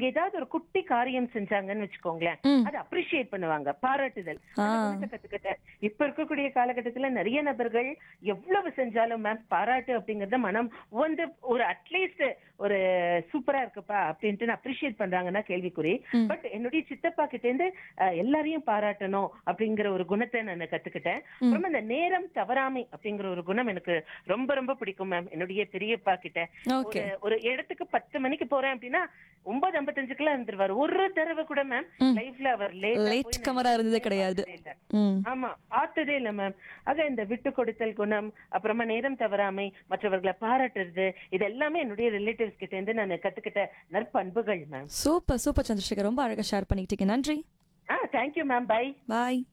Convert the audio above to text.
அவங்க ஏதாவது ஒரு குட்டி காரியம் செஞ்சாங்கன்னு வச்சுக்கோங்களேன் ம். அதை அப்ரிஷியேட் பண்ணுவாங்க பாராட்டுதல் ஆ. அந்த குணத்தை கத்துக்கிட்டேன் இப்ப இருக்கக்கூடிய காலகட்டத்துல நிறைய நபர்கள் எவ்வளவு செஞ்சாலும் மேம் பாராட்டு அப்படிங்கறத மனம் வந்து ஒரு அட்லீஸ்ட் ஒரு சூப்பரா இருக்குப்பா அப்படின்ட்டு அப்ரிஷியேட் பண்றாங்கன்னா கேள்விக்குறி ம். பட் என்னுடைய சித்தப்பா கிட்ட இருந்து அஹ், எல்லாரையும் பாராட்டணும் அப்படிங்கிற ஒரு குணத்தை நான் கத்துக்கிட்டேன் அப்புறம் அந்த நேரம் தவறாமை அப்படிங்கிற ஒரு குணம் எனக்கு ரொம்ப ரொம்ப பிடிக்கும் மேம் என்னுடைய பெரியப்பா கிட்ட ஓகே ஒரு ஒரு இடத்துக்கு பத்து மணிக்கு போறேன் அப்படின்னா ஒன்பது ஐம்பத்தஞ்சுக்குலாம் இருந்துருவாரு ஒரு தடவை கூட மேம் ம். லைஃப்ல அவர் லேட் லேட் கமரா இருந்ததே கிடையாது ம் ஆமா பார்த்ததே இல்ல மேம் ஆக இந்த விட்டு கொடுத்தல் குணம் அப்புறமா நேரம் தவறாமை மற்றவர்களை பாராட்டுறது இது எல்லாமே என்னுடைய ரிலேட்டிவ்ஸ் கிட்ட இருந்து நான் கத்துக்கிட்ட நற்பண்புகள் மேம் சூப்பர் சூப்பர் சந்திரசேகர் ரொம்ப அழகா ஷேர் பண்ணிக்கிட்டீங்க நன்றி ஆ தேங்க்யூ மேம் பை பாய்